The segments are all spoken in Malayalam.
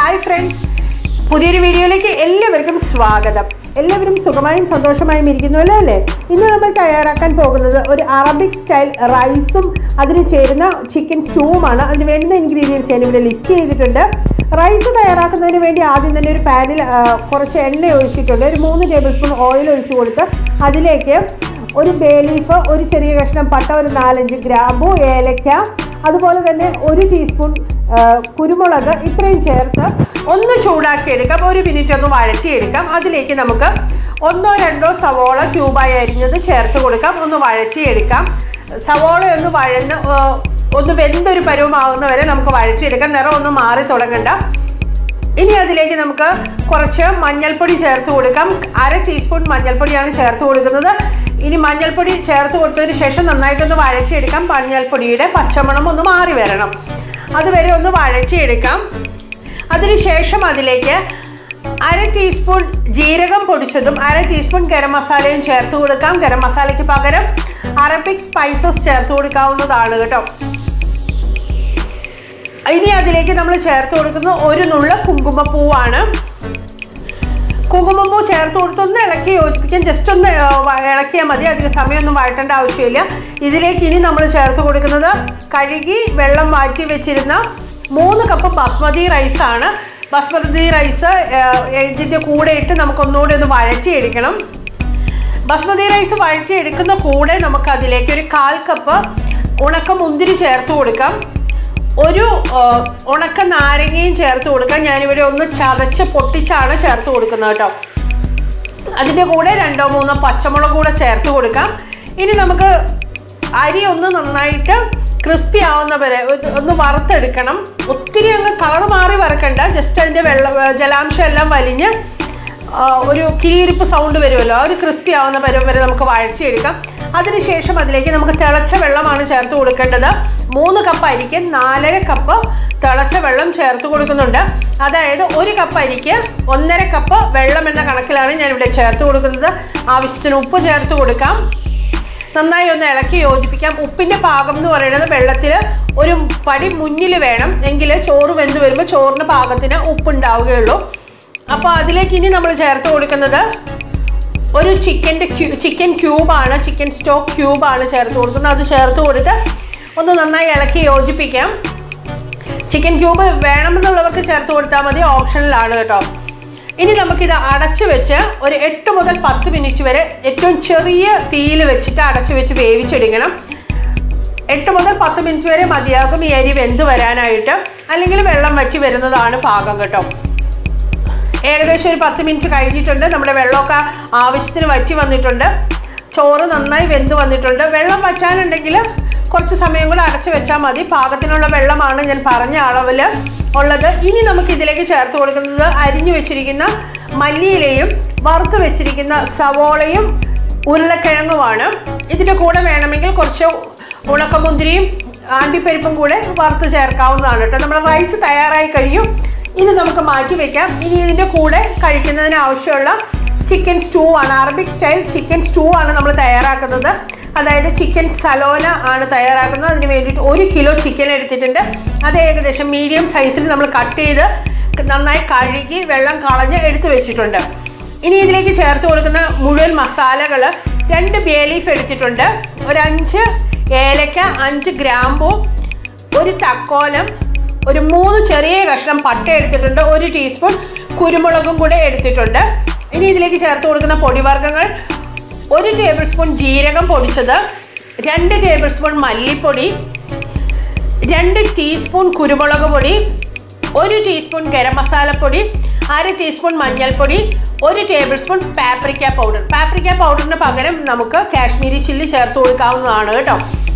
ഹായ് ഫ്രണ്ട്സ് പുതിയൊരു വീഡിയോയിലേക്ക് എല്ലാവർക്കും സ്വാഗതം എല്ലാവരും സുഖമായും സന്തോഷമായും ഇരിക്കുന്നുവല്ലോ അല്ലേ ഇന്ന് നമ്മൾ തയ്യാറാക്കാൻ പോകുന്നത് ഒരു അറബിക് സ്റ്റൈൽ റൈസും അതിന് ചേരുന്ന ചിക്കൻ സ്റ്റൂവുമാണ് അതിന് വേണ്ടുന്ന ഇൻഗ്രീഡിയൻസ് ഞാൻ ഇവിടെ ലിസ്റ്റ് ചെയ്തിട്ടുണ്ട് റൈസ് തയ്യാറാക്കുന്നതിന് വേണ്ടി ആദ്യം തന്നെ ഒരു പാനിൽ ആ, കുറച്ച് എണ്ണ ഒഴിച്ചിട്ടുണ്ട് ഒരു മൂന്ന് ടേബിൾ സ്പൂൺ ഓയിൽ ഒഴിച്ചു കൊടുത്ത് അതിലേക്ക് ഒരു ബേ ലീഫ് ഒരു ചെറിയ കഷ്ണം പട്ട ഒരു നാലഞ്ച് ഗ്രാമ്പു ഏലക്ക അതുപോലെ തന്നെ ഒരു ടീസ്പൂൺ ആ, കുരുമുളക് ഇത്രയും ചേർത്ത് ഒന്ന് ചൂടാക്കി എടുക്കാം ഒരു മിനിറ്റ് ഒന്ന് വഴറ്റിയെടുക്കാം അതിലേക്ക് നമുക്ക് ഒന്നോ രണ്ടോ സവോള ക്യൂബായി അരിഞ്ഞത് ചേർത്ത് കൊടുക്കാം ഒന്ന് വഴറ്റിയെടുക്കാം സവോള ഒന്ന് വഴന്ന് ആ, ഒന്ന് വെന്തൊരു പരുവമാകുന്ന വരെ നമുക്ക് വഴറ്റിയെടുക്കാം നിറം ഒന്ന് മാറി തുടങ്ങണ്ട ഇനി അതിലേക്ക് നമുക്ക് കുറച്ച് മഞ്ഞൾപ്പൊടി ചേർത്ത് കൊടുക്കാം അര ടീസ്പൂൺ മഞ്ഞൾപ്പൊടിയാണ് ചേർത്ത് കൊടുക്കുന്നത് ഇനി മഞ്ഞൾപ്പൊടി ചേർത്ത് കൊടുത്തതിന് ശേഷം നന്നായിട്ടൊന്ന് വഴറ്റിയെടുക്കാം മഞ്ഞൾപ്പൊടിയുടെ പച്ചമണം ഒന്ന് മാറി വരണം അതുവരെ ഒന്ന് വഴറ്റിയെടുക്കാം അതിനുശേഷം അതിലേക്ക് അര ടീസ്പൂൺ ജീരകം പൊടിച്ചതും അര ടീസ്പൂൺ ഗരം മസാലയും ചേർത്ത് കൊടുക്കാം ഗരം മസാലയ്ക്ക് പകരം അറബിക് സ്പൈസസ് ചേർത്ത് കൊടുക്കാവുന്നതാണ് കേട്ടോ ഇനി അതിലേക്ക് നമ്മൾ ചേർത്ത് കൊടുക്കുന്ന ഒരു നുള്ള കുങ്കുമപ്പൂവാണ് കുങ്കുമപ്പൂ ചേർത്ത് കൊടുത്ത് ഒന്ന് ഇളക്കി യോജിപ്പിക്കാൻ ജസ്റ്റ് ഒന്ന് ആ, വ- ഇളക്കിയാൽ മതി അധികം സമയമൊന്നും വഴറ്റേണ്ട ആവശ്യമില്ല ഇതിലേക്ക് ഇനി നമ്മൾ ചേർത്ത് കൊടുക്കുന്നത് കഴുകി വെള്ളം മാറ്റി വെച്ചിരുന്ന മൂന്ന് കപ്പ് ബസ്മതി റൈസാണ് ബസ്മതി റൈസ് ഇതിൻ്റെ കൂടെ ഇട്ട് നമുക്കൊന്നുകൂടി ഒന്ന് വഴറ്റിയെടുക്കണം ബസ്മതി റൈസ് വഴറ്റിയെടുക്കുന്ന കൂടെ നമുക്ക് അതിലേക്ക് ഒരു കാൽ കപ്പ് ഉണക്ക മുന്തിരി ചേർത്ത് കൊടുക്കാം ഒരു ആ, ഉണക്ക നാരങ്ങയും ചേർത്ത് കൊടുക്കാം ഞാനിവിടെ ഒന്ന് ചതച്ച് പൊട്ടിച്ചാണ് ചേർത്ത് കൊടുക്കുന്നത് കേട്ടോ അതിൻ്റെ കൂടെ രണ്ടോ മൂന്നോ പച്ചമുളക് കൂടെ ചേർത്ത് കൊടുക്കാം ഇനി നമുക്ക് അരി ഒന്ന് നന്നായിട്ട് ക്രിസ്പി ആവുന്ന വരെ ഒരു- ഒന്ന് വറുത്തെടുക്കണം ഒത്തിരി അങ്ങ് കളർ മാറി വറക്കണ്ട ജസ്റ്റ് അതിൻ്റെ വെള്ളം ജലാംശം എല്ലാം വലിഞ്ഞ് ആ, ഒരു കിരിയിരിപ്പ് സൗണ്ട് വരുമല്ലോ ആ ഒരു ക്രിസ്പി ആവുന്ന പരുവം വരെ നമുക്ക് വഴറ്റിയെടുക്കാം അതിനുശേഷം അതിലേക്ക് നമുക്ക് തിളച്ച വെള്ളമാണ് ചേർത്ത് കൊടുക്കേണ്ടത് മൂന്ന് കപ്പ് അരിക്ക് നാലര കപ്പ് തിളച്ച വെള്ളം ചേർത്ത് കൊടുക്കുന്നുണ്ട് അതായത് ഒരു കപ്പ് അരിക്ക് ഒന്നര കപ്പ് വെള്ളം എന്ന കണക്കിലാണ് ഞാനിവിടെ ചേർത്ത് കൊടുക്കുന്നത് ആവശ്യത്തിന് ഉപ്പ് ചേർത്ത് കൊടുക്കാം നന്നായി ഒന്ന് ഇളക്കി യോജിപ്പിക്കാം ഉപ്പിൻ്റെ പാകം എന്ന് പറയുന്നത് വെള്ളത്തിൽ ഒരു പടി മുന്നിൽ വേണം എങ്കിൽ ചോറ് വെന്ത് വരുമ്പോൾ ചോറിന് പാകത്തിന് ഉപ്പുണ്ടാവുകയുള്ളൂ അപ്പോൾ അതിലേക്ക് ഇനി നമ്മൾ ചേർത്ത് കൊടുക്കുന്നത് ഒരു ചിക്കൻ്റെ ക്യൂ ചിക്കൻ ക്യൂബാണ് ചിക്കൻ സ്റ്റോക്ക് ക്യൂബാണ് ചേർത്ത് കൊടുക്കുന്നത് അത് ചേർത്ത് കൊടുത്ത് ഒന്ന് നന്നായി ഇളക്കി യോജിപ്പിക്കാം ചിക്കൻ ക്യൂബ് വേണമെന്നുള്ളവർക്ക് ചേർത്ത് കൊടുത്താൽ മതി ഓപ്ഷനിലാണ് കേട്ടോ ഇനി നമുക്കിത് അടച്ചു വെച്ച് ഒരു എട്ട് മുതൽ പത്ത് മിനിറ്റ് വരെ ഏറ്റവും ചെറിയ തീയിൽ വെച്ചിട്ട് അടച്ചു വെച്ച് വേവിച്ചെടുക്കണം എട്ട് മുതൽ പത്ത് മിനിറ്റ് വരെ മതിയാകും ഈ അരി വെന്ത് വരാനായിട്ട് അല്ലെങ്കിൽ വെള്ളം വറ്റി വരുന്നതാണ് പാകം കേട്ടോ ഏകദേശം ഒരു പത്ത് മിനിറ്റ് കഴിഞ്ഞിട്ടുണ്ട് നമ്മുടെ വെള്ളമൊക്കെ ആവശ്യത്തിന് വറ്റി വന്നിട്ടുണ്ട് ചോറ് നന്നായി വെന്ത് വന്നിട്ടുണ്ട് വെള്ളം വറ്റാനുണ്ടെങ്കിൽ കുറച്ച് സമയം കൂടെ അടച്ചു വെച്ചാൽ മതി പാകത്തിനുള്ള വെള്ളമാണ് ഞാൻ പറഞ്ഞ അളവിൽ ഉള്ളത് ഇനി നമുക്ക് ഇതിലേക്ക് ചേർത്ത് കൊടുക്കുന്നത് അരിഞ്ഞു വെച്ചിരിക്കുന്ന മല്ലിയിലയും വറുത്ത് വെച്ചിരിക്കുന്ന സവോളയും ഉരുളക്കിഴങ്ങുമാണ് ഇതിൻ്റെ കൂടെ വേണമെങ്കിൽ കുറച്ച് ഉണക്കമുന്തിരിയും ആണ്ടിപ്പരിപ്പും കൂടെ വറുത്ത് ചേർക്കാവുന്നതാണ് കേട്ടോ നമ്മുടെ റൈസ് തയ്യാറായി കഴിഞ്ഞു ഇനി നമുക്ക് മാറ്റി വെക്കാം ഇനി ഇതിൻ്റെ കൂടെ കഴിക്കുന്നതിന് ആവശ്യമുള്ള ചിക്കൻ സ്റ്റൂ ആണ് അറബിക് സ്റ്റൈൽ ചിക്കൻ സ്റ്റൂ ആണ് നമ്മൾ തയ്യാറാക്കുന്നത് അതായത് ചിക്കൻ സലോന ആണ് തയ്യാറാക്കുന്നത് അതിന് വേണ്ടിയിട്ട് ഒരു കിലോ ചിക്കൻ എടുത്തിട്ടുണ്ട് അത് ഏകദേശം മീഡിയം സൈസിൽ നമ്മൾ കട്ട് ചെയ്ത് നന്നായി കഴുകി വെള്ളം കളഞ്ഞ് എടുത്തു വെച്ചിട്ടുണ്ട് ഇനി ഇതിലേക്ക് ചേർത്ത് കൊടുക്കുന്ന മുഴുവൻ മസാലകൾ രണ്ട് ബേ ലീഫ് എടുത്തിട്ടുണ്ട് ഒരു അഞ്ച് ഏലക്ക അഞ്ച് ഗ്രാമ്പു ഒരു തക്കോലം ഒരു മൂന്ന് ചെറിയ കഷ്ണം പട്ട എടുത്തിട്ടുണ്ട് ഒരു ടീസ്പൂൺ കുരുമുളകും കൂടെ എടുത്തിട്ടുണ്ട് ഇനി ഇതിലേക്ക് ചേർത്ത് കൊടുക്കുന്ന പൊടിവർഗ്ഗങ്ങൾ ഒരു ടേബിൾ സ്പൂൺ ജീരകം പൊടിച്ചത് രണ്ട് ടേബിൾ സ്പൂൺ മല്ലിപ്പൊടി രണ്ട് ടീസ്പൂൺ കുരുമുളക് പൊടി ഒരു ടീസ്പൂൺ ഗരം മസാലപ്പൊടി അര ടീസ്പൂൺ മഞ്ഞൾപ്പൊടി ഒരു tablespoon paprika powder paprika പൗഡറിന് പകരം നമുക്ക് കാശ്മീരി ചില്ലി ചേർത്ത് കൊടുക്കാവുന്നതാണ് കേട്ടോ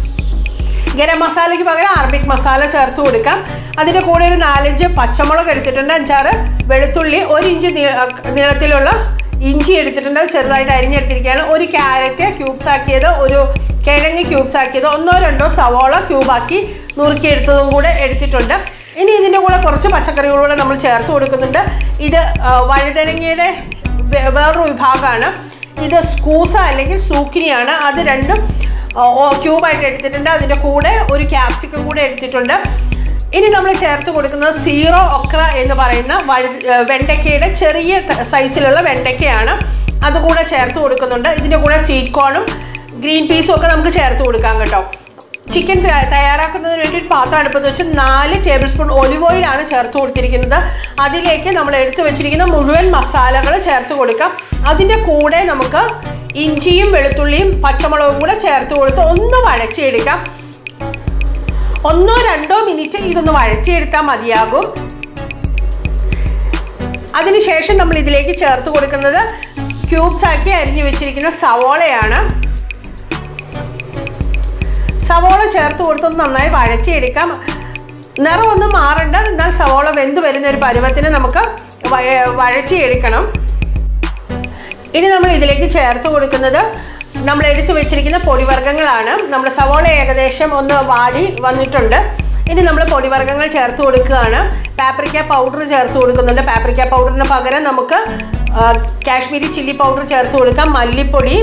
ഗരം മസാലയ്ക്ക് പകരം അറബിക് മസാല ചേർത്ത് കൊടുക്കാം അതിൻ്റെ കൂടെ ഒരു നാലഞ്ച് പച്ചമുളക് എടുത്തിട്ടുണ്ട് അഞ്ചാറ് വെളുത്തുള്ളി ഒരു ഇഞ്ച് നീ- നീളത്തിലുള്ള ഇഞ്ചി എടുത്തിട്ടുണ്ട് അത് ചെറുതായിട്ട് അരിഞ്ഞെടുത്തിരിക്കുകയാണ് ഒരു ക്യാരറ്റ് ക്യൂബ്സ് ആക്കിയത് ഒരു കിഴങ്ങ് ക്യൂബ്സ് ആക്കിയത് ഒന്നോ രണ്ടോ സവോള ക്യൂബാക്കി നുറുക്കിയെടുത്തതും കൂടെ എടുത്തിട്ടുണ്ട് ഇനി ഇതിൻ്റെ കൂടെ കുറച്ച് പച്ചക്കറികളൂടെ നമ്മൾ ചേർത്ത് കൊടുക്കുന്നുണ്ട് ഇത് ആ, വഴുതനങ്ങയുടെ വേ- വേറൊരു വിഭാഗമാണ് ഇത് സ്കൂസ അല്ലെങ്കിൽ സൂക്കിനിയാണ് അത് രണ്ടും ക്യൂബായിട്ട് എടുത്തിട്ടുണ്ട് അതിൻ്റെ കൂടെ ഒരു ക്യാപ്സിക്കം കൂടെ എടുത്തിട്ടുണ്ട് ഇനി നമ്മൾ ചേർത്ത് കൊടുക്കുന്നത് സീറോ ഒക്ര എന്ന് പറയുന്ന വഴു ഏർ വെണ്ടയ്ക്കയുടെ ചെറിയ ത- സൈസിലുള്ള വെണ്ടയ്ക്കയാണ് അതുകൂടെ ചേർത്ത് കൊടുക്കുന്നുണ്ട് ഇതിൻ്റെ കൂടെ സ്വീറ്റ് കോണും ഗ്രീൻ പീസും ഒക്കെ നമുക്ക് ചേർത്ത് കൊടുക്കാം കേട്ടോ ചിക്കൻ തയ്യാ- തയ്യാറാക്കുന്നതിന് വേണ്ടി ഒരു പാത്രം അടുപ്പത്ത് വെച്ച് നാല് ടേബിൾ സ്പൂൺ ഒലിവ് ഓയിലാണ് ചേർത്ത് കൊടുത്തിരിക്കുന്നത് അതിലേക്ക് നമ്മൾ എടുത്തു വെച്ചിരിക്കുന്ന മുഴുവൻ മസാലകൾ ചേർത്ത് കൊടുക്കാം അതിൻ്റെ കൂടെ നമുക്ക് ഇഞ്ചിയും വെളുത്തുള്ളിയും പച്ചമുളകും കൂടെ ചേർത്ത് കൊടുത്ത് ഒന്ന് വഴച്ചെടുക്കാം ഒന്നോ രണ്ടോ മിനിറ്റ് ഇതൊന്ന് വഴറ്റിയെടുത്താൽ മതിയാകും അതിനുശേഷം നമ്മൾ ഇതിലേക്ക് ചേർത്ത് കൊടുക്കുന്നത് ക്യൂബ്സ് ആക്കി അരിഞ്ഞു വെച്ചിരിക്കുന്ന സവോളയാണ് സവോള ചേർത്ത് കൊടുത്തൊന്ന് നന്നായി വഴറ്റിയെടുക്കാം നിറമൊന്നും മാറണ്ട എന്നാൽ സവോള വെന്ത് വരുന്ന ഒരു പരുവത്തിന് നമുക്ക് വയ- വഴറ്റിയെടുക്കണം ഇനി നമ്മൾ ഇതിലേക്ക് ചേർത്ത് കൊടുക്കുന്നത് നമ്മൾ എടുത്തു വെച്ചിരിക്കുന്ന പൊടിവർഗ്ഗങ്ങളാണ് നമ്മുടെ സവോള ഏകദേശം ഒന്ന് വാടി വന്നിട്ടുണ്ട് ഇനി നമ്മൾ പൊടിവർഗ്ഗങ്ങൾ ചേർത്ത് കൊടുക്കുകയാണ് പാപ്രിക്ക പൗഡർ ചേർത്ത് കൊടുക്കുന്നുണ്ട് പാപ്രിക്ക പൗഡറിന് പകരം നമുക്ക് ആ, കാശ്മീരി ചില്ലി പൗഡർ ചേർത്ത് കൊടുക്കാം മല്ലിപ്പൊടി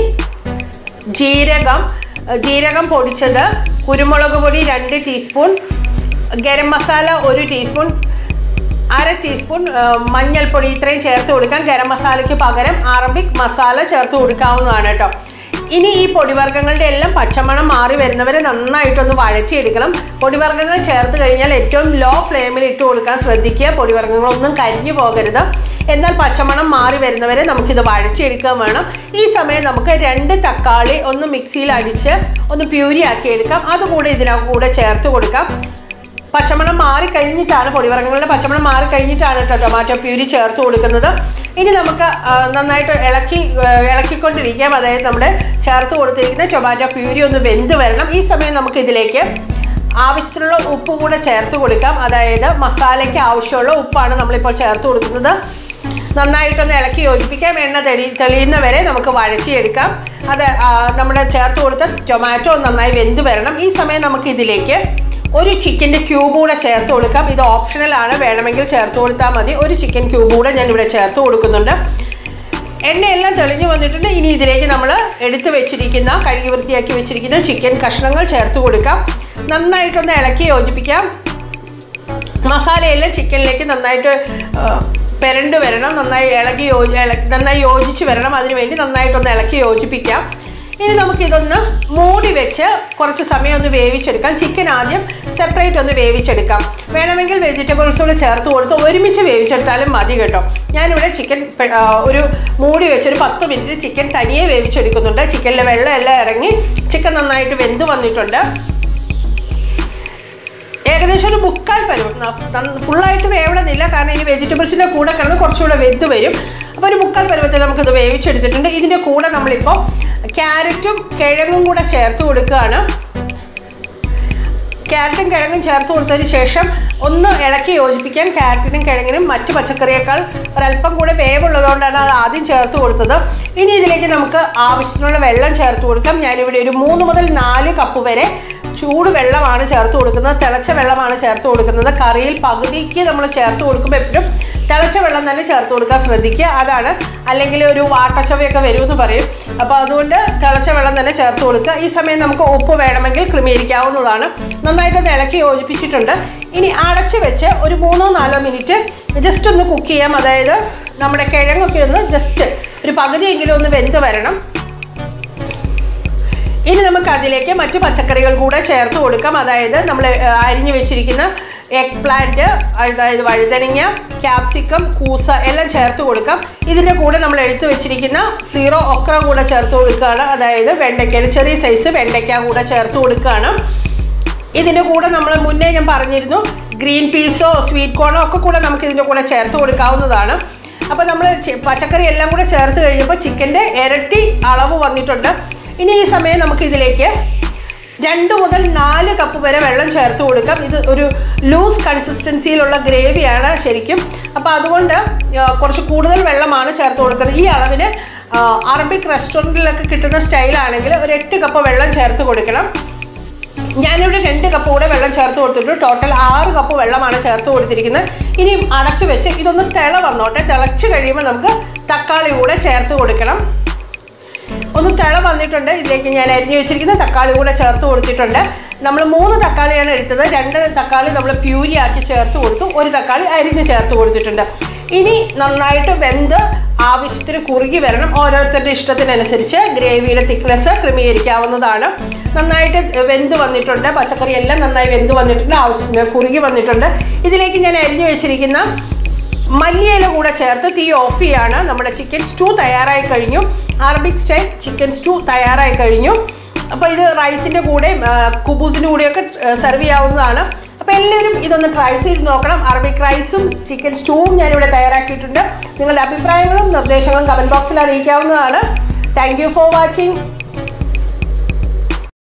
ജീരകം ജീരകം പൊടിച്ചത് കുരുമുളക് പൊടി രണ്ട് ടീസ്പൂൺ ഗരം മസാല ഒരു ടീസ്പൂൺ അര ടീസ്പൂൺ ആ, മഞ്ഞൾപ്പൊടി ഇത്രയും ചേർത്ത് കൊടുക്കാം ഗരം മസാലയ്ക്ക് പകരം അറബിക് മസാല ചേർത്ത് കൊടുക്കാവുന്നതാണ് കേട്ടോ ഇനി ഈ പൊടിവർഗ്ഗങ്ങളുടെ എല്ലാം പച്ചമണം മാറി വരുന്നവരെ നന്നായിട്ടൊന്ന് വഴറ്റിയെടുക്കണം പൊടിവർഗ്ഗങ്ങൾ ചേർത്ത് കഴിഞ്ഞാൽ ഏറ്റവും ലോ ഫ്ലെയിമിൽ ഇട്ട് കൊടുക്കാൻ ശ്രദ്ധിക്കുക പൊടിവർഗ്ഗങ്ങളൊന്നും കരിഞ്ഞു പോകരുത് എന്നാൽ പച്ചമണം മാറി വരുന്നവരെ നമുക്കിത് വഴറ്റിയെടുക്കാൻ വേണം ഈ സമയം നമുക്ക് രണ്ട് തക്കാളി ഒന്ന് മിക്സിയിൽ അടിച്ച് ഒന്ന് പ്യൂരി ആക്കി എടുക്കാം അതുകൂടെ ഇതിനകത്ത് കൂടെ ചേർത്ത് കൊടുക്കാം പച്ചമണം മാറി കഴിഞ്ഞിട്ടാണ് പൊടിവർഗ്ഗങ്ങളുടെ പച്ചമണം മാറി കഴിഞ്ഞിട്ടാണ് കേട്ടോ ടൊമാറ്റോ പ്യൂരി ചേർത്ത് കൊടുക്കുന്നത് ഇനി നമുക്ക് ആ, നന്നായിട്ട് ഇളക്കി ആ, ഇളക്കിക്കൊണ്ടിരിക്കാം അതായത് നമ്മുടെ ചേർത്ത് കൊടുത്തിരിക്കുന്ന ടൊമാറ്റോ പ്യൂരി ഒന്ന് വെന്ത് വരണം ഈ സമയം നമുക്ക് ഇതിലേക്ക് ആവശ്യത്തിനുള്ള ഉപ്പ് കൂടെ ചേർത്ത് കൊടുക്കാം അതായത് മസാലയ്ക്ക് ആവശ്യമുള്ള ഉപ്പാണ് നമ്മളിപ്പോൾ ചേർത്ത് കൊടുക്കുന്നത് നന്നായിട്ടൊന്ന് ഇളക്കി യോജിപ്പിക്കാം എണ്ണ തെളി തെളിയുന്ന വരെ നമുക്ക് വഴറ്റിയെടുക്കാം അത് ആ, നമ്മുടെ ചേർത്ത് കൊടുത്ത ടൊമാറ്റോ നന്നായി വെന്ത് വരണം ഈ സമയം നമുക്ക് ഇതിലേക്ക് ഒരു ചിക്കൻ്റെ ക്യൂബ് കൂടെ ചേർത്ത് കൊടുക്കാം ഇത് ഓപ്ഷണലാണ് വേണമെങ്കിൽ ചേർത്ത് കൊടുത്താൽ മതി ഒരു ചിക്കൻ ക്യൂബ് കൂടെ ഞാൻ ഇവിടെ ചേർത്ത് കൊടുക്കുന്നുണ്ട് എണ്ണയെല്ലാം തെളിഞ്ഞു വന്നിട്ടുണ്ട് ഇനി ഇതിലേക്ക് നമ്മൾ എടുത്തു വെച്ചിരിക്കുന്ന കഴുകി വൃത്തിയാക്കി വെച്ചിരിക്കുന്ന ചിക്കൻ കഷ്ണങ്ങൾ ചേർത്ത് കൊടുക്കാം നന്നായിട്ടൊന്ന് ഇളക്കി യോജിപ്പിക്കാം മസാലയെല്ലാം ചിക്കനിലേക്ക് നന്നായിട്ട് ആ, പെരണ്ട് വരണം നന്നായി ഇളകി യോജി ഇള- നന്നായി യോജിച്ച് വരണം അതിന് വേണ്ടി നന്നായിട്ടൊന്ന് ഇളക്കി യോജിപ്പിക്കാം ഇനി നമുക്കിതൊന്ന് മൂടി വെച്ച് കുറച്ച് സമയം ഒന്ന് വേവിച്ചെടുക്കാം ചിക്കൻ ആദ്യം സെപ്പറേറ്റ് ഒന്ന് വേവിച്ചെടുക്കാം വേണമെങ്കിൽ വെജിറ്റബിൾസ് കൂടെ ചേർത്ത് കൊടുത്ത് ഒരുമിച്ച് വേവിച്ചെടുത്താലും മതി കേട്ടോ ഞാനിവിടെ ചിക്കൻ പെ- ആ, ഒരു മൂടി വെച്ച് ഒരു പത്ത് മിനിറ്റ് ചിക്കൻ തനിയെ വേവിച്ചെടുക്കുന്നുണ്ട് ചിക്കനിലെ വെള്ളം എല്ലാം ഇറങ്ങി ചിക്കൻ നന്നായിട്ട് വെന്ത് വന്നിട്ടുണ്ട് ഏകദേശം ഒരു മുക്കാൽ പരുവം ന- ഫുള്ളായിട്ട് വേവണമെന്നില്ല കാരണം ഇനി വെജിറ്റബിൾസിൻ്റെ കൂടെ കിടന്ന് കുറച്ചുകൂടെ വെന്ത് വരും അപ്പോൾ ഒരു മുക്കാൽ പരുവത്തിൽ നമുക്കിത് വേവിച്ചെടുത്തിട്ടുണ്ട് ഇതിൻ്റെ കൂടെ നമ്മളിപ്പോൾ ക്യാരറ്റും കിഴങ്ങും കൂടെ ചേർത്ത് കൊടുക്കുകയാണ് ക്യാരറ്റും കിഴങ്ങും ചേർത്ത് കൊടുത്തതിന് ശേഷം ഒന്ന് ഇളക്കി യോജിപ്പിക്കാം ക്യാരറ്റിനും കിഴങ്ങിനും മറ്റു പച്ചക്കറിയേക്കാൾ ഒരല്പം കൂടെ വേവുള്ളതുകൊണ്ടാണ് അത് ആദ്യം ചേർത്ത് കൊടുത്തത് ഇനി ഇതിലേക്ക് നമുക്ക് ആവശ്യത്തിനുള്ള വെള്ളം ചേർത്ത് കൊടുക്കാം ഞാനിവിടെ ഒരു മൂന്ന് മുതൽ നാല് കപ്പ് വരെ ചൂട് വെള്ളമാണ് ചേർത്ത് കൊടുക്കുന്നത് തിളച്ച വെള്ളമാണ് ചേർത്ത് കൊടുക്കുന്നത് കറിയിൽ പകുതിക്ക് നമ്മൾ ചേർത്ത് കൊടുക്കുമ്പോൾ എപ്പോഴും തിളച്ച വെള്ളം തന്നെ ചേർത്ത് കൊടുക്കാൻ ശ്രദ്ധിക്കുക അതാണ് അല്ലെങ്കിൽ ഒരു വാട്ടച്ചവയൊക്കെ വരുമെന്ന് പറയും അപ്പോൾ അതുകൊണ്ട് തിളച്ച വെള്ളം തന്നെ ചേർത്ത് കൊടുക്കുക ഈ സമയം നമുക്ക് ഉപ്പ് വേണമെങ്കിൽ ക്രമീകരിക്കാവുന്നതാണ് നന്നായിട്ട് ഇളക്കി യോജിപ്പിച്ചിട്ടുണ്ട് ഇനി അടച്ചു വെച്ച് ഒരു മൂന്നോ നാലോ മിനിറ്റ് ജസ്റ്റ് ഒന്ന് കുക്ക് ചെയ്യാം അതായത് നമ്മുടെ കിഴങ്ങൊക്കെ ഒന്ന് ജസ്റ്റ് ഒരു പകുതിയെങ്കിലും ഒന്ന് വെന്ത് വരണം ഇനി നമുക്ക് അതിലേക്ക് മറ്റു പച്ചക്കറികൾ കൂടെ ചേർത്ത് കൊടുക്കാം അതായത് നമ്മൾ അരിഞ്ഞു വെച്ചിരിക്കുന്ന എഗ് പ്ലാന്റ് അതായത് വഴുതനങ്ങ ക്യാപ്സിക്കം കൂസ എല്ലാം ചേർത്ത് കൊടുക്കാം ഇതിൻ്റെ കൂടെ നമ്മൾ എടുത്തു വെച്ചിരിക്കുന്ന സീറോ ഒക്ര കൂടെ ചേർത്ത് കൊടുക്കുകയാണ് അതായത് വെണ്ടയ്ക്കയുടെ ചെറിയ സൈസ് വെണ്ടയ്ക്ക കൂടെ ചേർത്ത് കൊടുക്കുകയാണ് ഇതിൻ്റെ കൂടെ നമ്മൾ മുന്നേ ഞാൻ പറഞ്ഞിരുന്നു ഗ്രീൻ പീസോ സ്വീറ്റ് കോണോ ഒക്കെ കൂടെ നമുക്ക് ഇതിൻ്റെ കൂടെ ചേർത്ത് കൊടുക്കാവുന്നതാണ് അപ്പോൾ നമ്മൾ പച്ചക്കറി എല്ലാം കൂടെ ചേർത്ത് കഴിയുമ്പോൾ ചിക്കൻ്റെ ഇരട്ടി അളവ് വന്നിട്ടുണ്ട് ഇനി ഈ സമയം നമുക്ക് ഇതിലേക്ക് രണ്ട് മുതൽ നാല് കപ്പ് വരെ വെള്ളം ചേർത്ത് കൊടുക്കാം ഇത് ഒരു ലൂസ് കൺസിസ്റ്റൻസിയിലുള്ള ഗ്രേവിയാണ് ശരിക്കും അപ്പോൾ അതുകൊണ്ട് ആ, കുറച്ച് കൂടുതൽ വെള്ളമാണ് ചേർത്ത് കൊടുക്കുന്നത് ഈ അളവിന് ആ, അറബിക് റെസ്റ്റോറൻറ്റിലൊക്കെ കിട്ടുന്ന സ്റ്റൈലാണെങ്കിൽ ഒരു എട്ട് കപ്പ് വെള്ളം ചേർത്ത് കൊടുക്കണം ഞാനിവിടെ രണ്ട് കപ്പ് കൂടെ വെള്ളം ചേർത്ത് കൊടുത്തിട്ടുണ്ട് ടോട്ടൽ ആറ് കപ്പ് വെള്ളമാണ് ചേർത്ത് കൊടുത്തിരിക്കുന്നത് ഇനി അടച്ചു വെച്ച് ഇതൊന്ന് തിള വന്നോട്ടെ തിളച്ച് കഴിയുമ്പോൾ നമുക്ക് തക്കാളി കൂടെ ചേർത്ത് കൊടുക്കണം ഒന്ന് തിള വന്നിട്ടുണ്ട് ഇതിലേക്ക് ഞാൻ അരിഞ്ഞു വെച്ചിരിക്കുന്ന തക്കാളി കൂടെ ചേർത്ത് കൊടുത്തിട്ടുണ്ട് നമ്മൾ മൂന്ന് തക്കാളിയാണ് എടുത്തത് രണ്ട് തക്കാളി നമ്മൾ പ്യൂരി ആക്കി ചേർത്ത് കൊടുത്തു ഒരു തക്കാളി അരിഞ്ഞ് ചേർത്ത് കൊടുത്തിട്ടുണ്ട് ഇനി നന്നായിട്ട് വെന്ത് ആവശ്യത്തിന് കുറുകി വരണം ഓരോരുത്തരുടെ ഇഷ്ടത്തിനനുസരിച്ച് ഗ്രേവിയുടെ തിക്നെസ് ക്രമീകരിക്കാവുന്നതാണ് നന്നായിട്ട് വെന്ത് വന്നിട്ടുണ്ട് പച്ചക്കറി എല്ലാം നന്നായി വെന്ത് വന്നിട്ടുണ്ട് ആവശ്യത്തിന് കുറുകി വന്നിട്ടുണ്ട് ഇതിലേക്ക് ഞാൻ അരിഞ്ഞു വെച്ചിരിക്കുന്ന മല്ലിയില കൂടെ ചേർത്ത് തീ ഓഫ് ചെയ്യാണ് നമ്മുടെ ചിക്കൻ സ്റ്റൂ തയ്യാറായി കഴിഞ്ഞു അറബിക് സ്റ്റൈൽ ചിക്കൻ സ്റ്റൂ തയ്യാറായി കഴിഞ്ഞു അപ്പോൾ ഇത് റൈസിൻ്റെ കൂടെ കുബൂസിൻ്റെ കൂടെയൊക്കെ സെർവ് ചെയ്യാവുന്നതാണ് അപ്പോൾ എല്ലാവരും ഇതൊന്ന് ട്രൈ ചെയ്ത് നോക്കണം അറബിക് റൈസും ചിക്കൻ സ്റ്റൂവും ഞാനിവിടെ തയ്യാറാക്കിയിട്ടുണ്ട് നിങ്ങളുടെ അഭിപ്രായങ്ങളും നിർദ്ദേശങ്ങളും കമൻറ്റ് ബോക്സിൽ അറിയിക്കാവുന്നതാണ് താങ്ക് യു ഫോർ വാച്ചിങ്